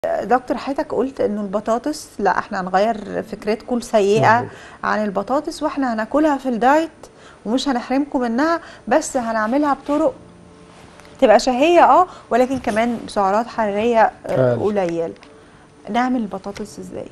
دكتور حضرتك قلت انه البطاطس لا احنا هنغير فكرتكم السيئه مظبوط. عن البطاطس واحنا هناكلها في الدايت ومش هنحرمكم منها بس هنعملها بطرق تبقى شهيه اه ولكن كمان سعرات حراريه آه، أقل. قليل نعمل البطاطس ازاي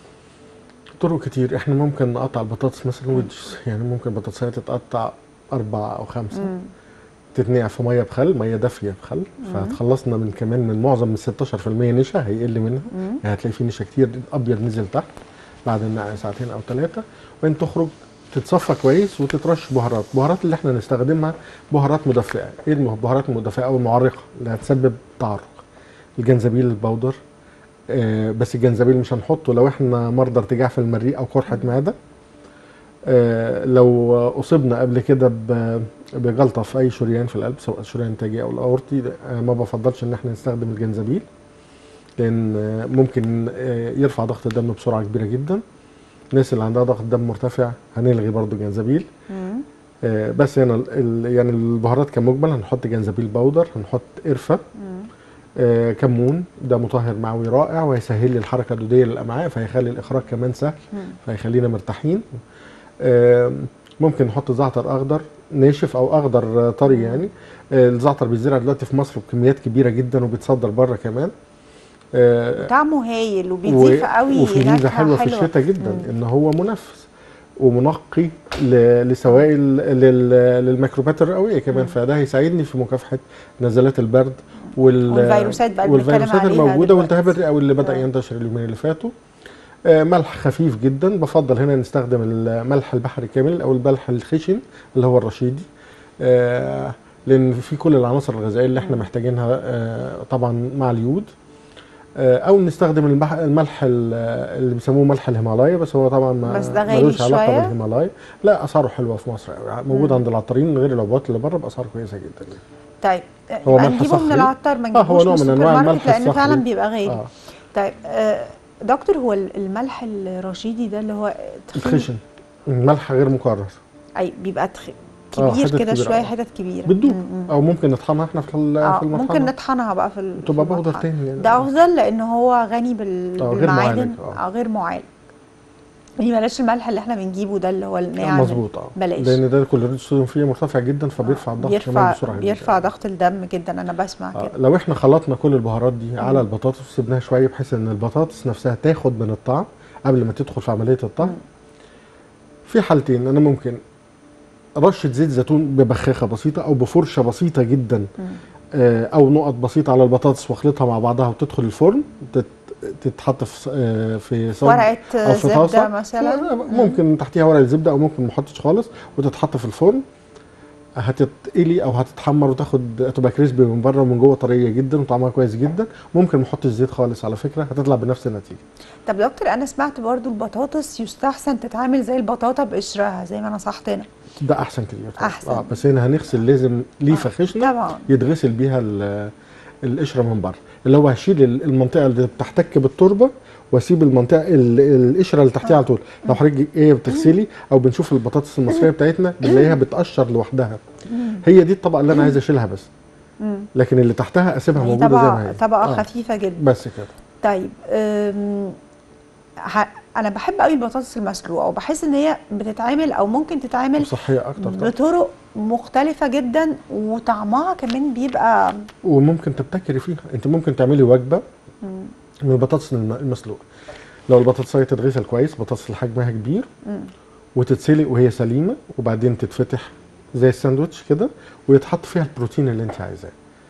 طرق كتير احنا ممكن نقطع البطاطس مثلا ويدجز يعني ممكن البطاطسية تتقطع أربعة أو خمسة مم. تتنقع في مية بخل مية دافية بخل فهتخلصنا من كمان من معظم من 16% نشا هيقل منها مم. يعني هتلاقي في نشا كتير أبيض نزل تحت بعد النقع ساعتين أو ثلاثة وبعدين تخرج تتصفى كويس وتترش بهارات البهارات اللي احنا نستخدمها بهارات مدفئة ايه البهارات المدفئة أو المعرقة اللي هتسبب تعرق الجنزبيل البودر آه، بس الجنزبيل مش هنحطه لو احنا مرضى ارتجاع في المريء او قرحه معده آه، لو اصبنا قبل كده ب- بجلطه في اي شريان في القلب سواء الشريان التاجي او الاورطي آه، ما بفضلش ان احنا نستخدم الجنزبيل لان آه، ممكن آه، يرفع ضغط الدم بسرعه كبيره جدا الناس اللي عندها ضغط دم مرتفع هنلغي برضو جنزبيل مم. آه، بس هنا ال- ال- يعني البهارات كمجمل هنحط جنزبيل بودر هنحط قرفه مم. آه، كمون ده مطهر معوي رائع وهيسهل لي الحركه الدوديه للامعاء فهيخلي الاخراج كمان سهل مم. فهيخلينا مرتاحين آه، ممكن نحط زعتر اخضر ناشف او اخضر آه، طري يعني آه، الزعتر بيتزرع دلوقتي في مصر بكميات كبيره جدا وبيتصدر بره كمان آه، طعمه هايل وبيضيف قوي وفي ميزه نكهة حلوه في الشتاء جدا ان هو منفس ومنقي ل- لسوائل لل- للميكروبات الرئويه كمان فده هيساعدني في مكافحه نزلات البرد وال والفيروسات بقى اللي بنتكلم والفيروسات عليها الموجوده دلوقتي. والالتهاب الرئوي اللي بدا آه. ينتشر اليومين اللي فاتوا آه، ملح خفيف جدا بفضل هنا نستخدم الملح البحري كامل او الملح الخشن اللي هو الرشيدي آه، لان في كل العناصر الغذائيه اللي احنا محتاجينها آه، طبعا مع اليود آه، او نستخدم المح- الملح ال- اللي بيسموه ملح الهيمالايا بس هو طبعا ما بس ده غالي ملوش علاقه شوية؟ بالهيمالايا لا اسعاره حلوه في مصر قوي موجود عند العطارين غير العبوات اللي بره باسعار كويسه جدا يعني. طيب هو يبقى ملح نجيبه من صخري. العطار ما آه، هو نجيبوش نوع من من السوبر أنواع ماركت الملح لانه فعلا الصخري. بيبقى غالي اه طيب آه، دكتور هو الملح الرشيدي ده اللي هو تخين الخشن ملح غير مكرر اي بيبقى تخ... آه، كبير حتت كده كبيرة، شويه آه. حتت كبيره بتدوب م- م. او ممكن نطحنها احنا في ال- آه في المطحنه ممكن نطحنها بقى في ال- تبقى في بودر المطحنة. تاني يعني ده افضل لان هو غني بال... آه، غير بالمعادن معالج، آه. آه غير معالج دي بلاش الملح اللي احنا بنجيبه ده اللي هو الناعم مظبوط اه بلاش. لان ده كلوريد الصوديوم فيه مرتفع جدا فبيرفع الضغط كمان بيرفع بسرعه جدا بيرفع ضغط الدم جدا انا بسمع آه، كده لو احنا خلطنا كل البهارات دي على البطاطس وسيبناها شويه بحيث ان البطاطس نفسها تاخد من الطعم قبل ما تدخل في عمليه الطعم في حالتين انا ممكن رشه زيت زيتون ببخاخه بسيطه او بفرشه بسيطه جدا آه، او نقط بسيطه على البطاطس واخلطها مع بعضها وتدخل الفرن تت- تتحط في ص- آه، في صاج ورقه أو في زبده طاسة. مثلا ممكن تحتيها ورق الزبده او ممكن ما احطش خالص وتتحط في الفرن هتتقلي او هتتحمر وتاخد تبقى كريسبي من بره ومن جوه طريه جدا وطعمها كويس جدا ممكن ما احطش زيت خالص على فكره هتطلع بنفس النتيجه طب دكتور انا سمعت برضو البطاطس يستحسن تتعمل زي البطاطا بقشرها زي ما نصحتنا ده احسن كتير طبعاً. أحسن. اه بس هنا هنغسل لازم ليفه خشنه طبعا يتغسل بيها ال- القشره من بره اللي هو هشيل ال- المنطقه اللي بتحتك بالتربه واسيب المنطقه ال- القشره اللي تحتيها على طول لو حضرتك ايه بتغسلي او بنشوف البطاطس المصريه بتاعتنا بنلاقيها بتقشر لوحدها هي دي الطبقه اللي انا عايز اشيلها بس مم. لكن اللي تحتها اسيبها هي موجوده زي طبقه ما هي طبقه آه، خفيفه جدا بس كده طيب أم، ه- انا بحب قوي البطاطس المسلوقه وبحس ان هي بتتعمل او ممكن تتعمل صحيه اكتر طبعا بطرق مختلفه جدا وطعمها كمان بيبقى وممكن تبتكري فيها انت ممكن تعملي وجبه من البطاطس الم- المسلوقه لو البطاطسايه تتغسل كويس بطاطس اللي حجمها كبير مم. وتتسلق وهي سليمه وبعدين تتفتح زي الساندوتش كده ويتحط فيها البروتين اللي انت عايزاه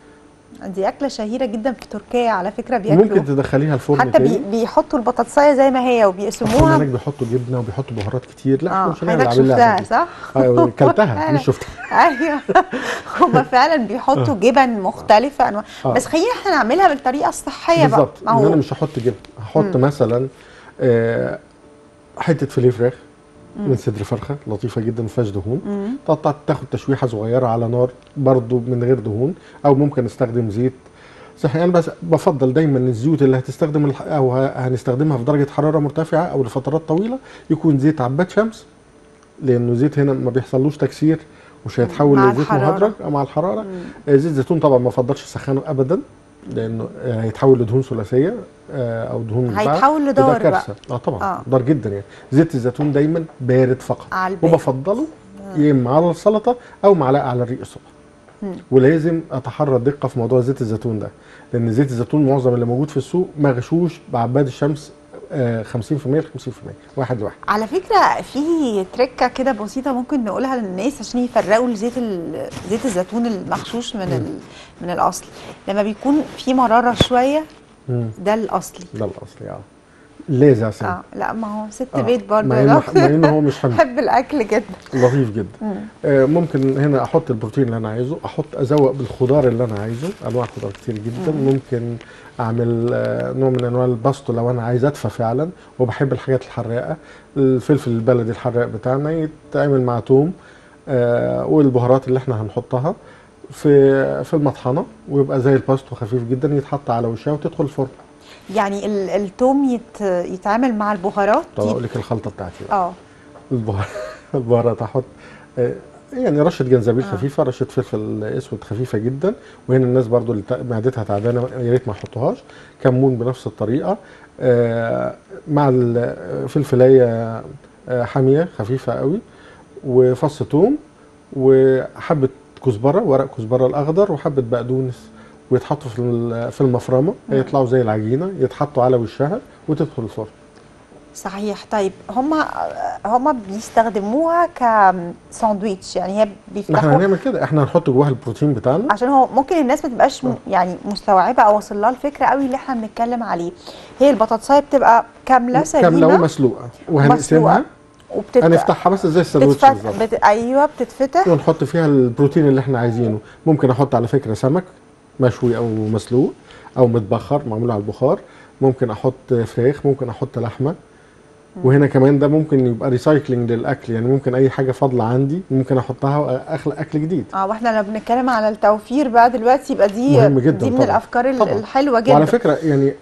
دي اكله شهيره جدا في تركيا على فكره بياكلوا ممكن تدخليها الفرن حتى تاني بي بيحطوا البطاطسايه زي ما هي هم وبيقسموها هناك بيحطوا جبنه وبيحطوا بهارات كتير لا احنا اه مش هنعمل حضرتك عامل لها شفتها دي. صح؟ آه، كلتها فعلا. مش شفتها ايوه هم فعلا بيحطوا جبن مختلفه انواع آه. بس خلينا احنا نعملها بالطريقه الصحيه بقى بالظبط ما ان هو انا مش هحط جبن هحط مثلا آه، حته فيليه فراخ من صدر فرخه لطيفه جدا ما فيهاش دهون مم. تقطع تاخد تشويحه صغيره على نار برضو من غير دهون او ممكن استخدم زيت صحي انا بس بفضل دايما الزيوت اللي هتستخدم الح- او ه- هنستخدمها في درجه حراره مرتفعه او لفترات طويله يكون زيت عباد شمس لانه زيت هنا ما بيحصلوش تكسير مش هيتحول مع لزيت الحرارة. مهدرج مع الحراره آه، زيت زيتون طبعا ما بفضلش اسخنه ابدا لانه آه، هيتحول لدهون ثلاثيه آه، او دهون مشبعة، هيتحول تبقى لضار بقى. كارثه اه طبعا آه. آه. ضار جدا يعني زيت الزيتون دايما بارد فقط على البارد. وبفضله يا اما على السلطه او معلقه على الريق الصبح ولازم اتحرى الدقه في موضوع زيت الزيتون ده لان زيت الزيتون معظم اللي موجود في السوق مغشوش بعباد الشمس آه، 50% ل 50% واحد لواحد على فكره في تركه كده بسيطه ممكن نقولها للناس عشان يفرقوا الزيت ال- زيت الزيتون المغشوش من ال... من الاصل لما بيكون في مراره شويه مم. ده الاصلي ده الاصلي اه لاذع سنة اه لا ما هو ست آه. بيت برضه مع يا انه دكتور. مع انه هو مش حمل بحب الاكل جدا لطيف جدا آه ممكن هنا احط البروتين اللي انا عايزه احط ازوق بالخضار اللي انا عايزه انواع خضار كتير جدا ممكن اعمل آه نوع من انواع الباستو لو انا عايز ادفى فعلا وبحب الحاجات الحراقه الفلفل البلدي الحراق بتاعنا يتعمل مع توم آه والبهارات اللي احنا هنحطها في في المطحنه ويبقى زي الباستو خفيف جدا يتحط على وشها وتدخل الفرن يعني ال- التوم يت... يتعامل مع البهارات طب دي- اقول لك الخلطه بتاعتي بقى. اه البهار- البهارات احط آه، يعني رشه جنزبيل خفيفه رشه فلفل اسود خفيفه جدا وهنا الناس برضو اللي تا- معدتها تعبانه يا ريت ما يحطوهاش كمون بنفس الطريقه آه، مع الفلفلايه آه، حاميه خفيفه قوي وفص ثوم وحبه كزبره ورق كزبره الاخضر وحبه بقدونس ويتحطوا في ال- في المفرمه يطلعوا زي العجينه يتحطوا على وشها وتدخل الفرن صحيح طيب هما هما بيستخدموها كساندويتش يعني هي ما احنا بيفتحوا هنعمل كده احنا هنحط جواها البروتين بتاعنا عشان هو ممكن الناس ما تبقاش م- يعني مستوعبه او واصل لها الفكره قوي اللي احنا بنتكلم عليه هي البطاطسايه بتبقى كامله سليمه كامله ومسلوقه وهنقسمها وبتت... هنفتحها بس زي الساندوتش بتتفتح بالظبط بت... ايوه بتتفتح ونحط فيها البروتين اللي احنا عايزينه ممكن احط على فكره سمك مشوي او مسلوق او متبخر معمول على البخار ممكن احط فراخ ممكن احط لحمه وهنا كمان ده ممكن يبقى ريسايكلينج للاكل يعني ممكن اي حاجه فاضله عندي ممكن احطها واخلق اكل جديد اه واحنا لما بنتكلم على التوفير بقى دلوقتي يبقى دي مهم جداً دي من طبعاً. الافكار ال- طبعاً. الحلوه جدا وعلى فكره يعني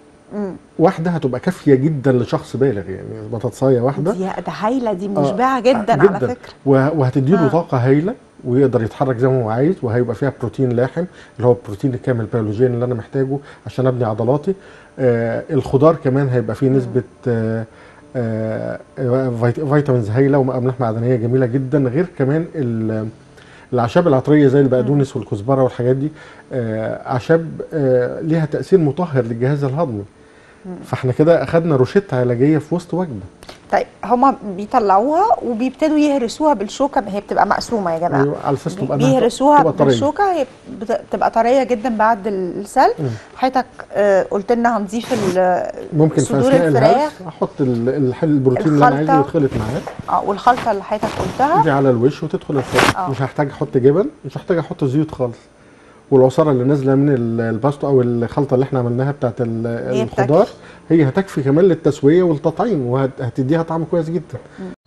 واحده هتبقى كافيه جدا لشخص بالغ يعني بطاطسايه واحده دي ده هايله دي آه، مشبعه جدا, على فكره وه- وهتديله آه. طاقه هايله ويقدر يتحرك زي ما هو عايز وهيبقى فيها بروتين لاحم اللي هو البروتين الكامل بيولوجيا اللي انا محتاجه عشان ابني عضلاتي آه الخضار كمان هيبقى فيه نسبه آه آه فيت- فيتامينز هايله واملاح معدنيه جميله جدا غير كمان ال- الاعشاب العطريه زي البقدونس والكزبره والحاجات دي آه اعشاب آه ليها تاثير مطهر للجهاز الهضمي فاحنا كده اخدنا روشته علاجيه في وسط وجبه طيب هما بيطلعوها وبيبتدوا يهرسوها بالشوكه هي بتبقى مقسومه يا جماعه أيوة، على اساس تبقى إنها- بيهرسوها تبقى طرية. بالشوكه هي بت- بتبقى طريه جدا بعد السلق حضرتك آه، قلت لنا هنضيف ال- ممكن في صدور اثناء الفراخ الهرس احط ال- الح- البروتين اللي انا الخلطة. عايزه يتخلط معاه اه والخلطه اللي حضرتك قلتها دي على الوش وتدخل الفرن آه. مش هحتاج احط جبن مش هحتاج احط زيوت خالص والعصاره اللي نازله من ال- الباستو او الخلطه اللي احنا عملناها بتاعت ال- هي الخضار هي هتكفي كمان للتسويه والتطعيم وهتديها طعم كويس جدا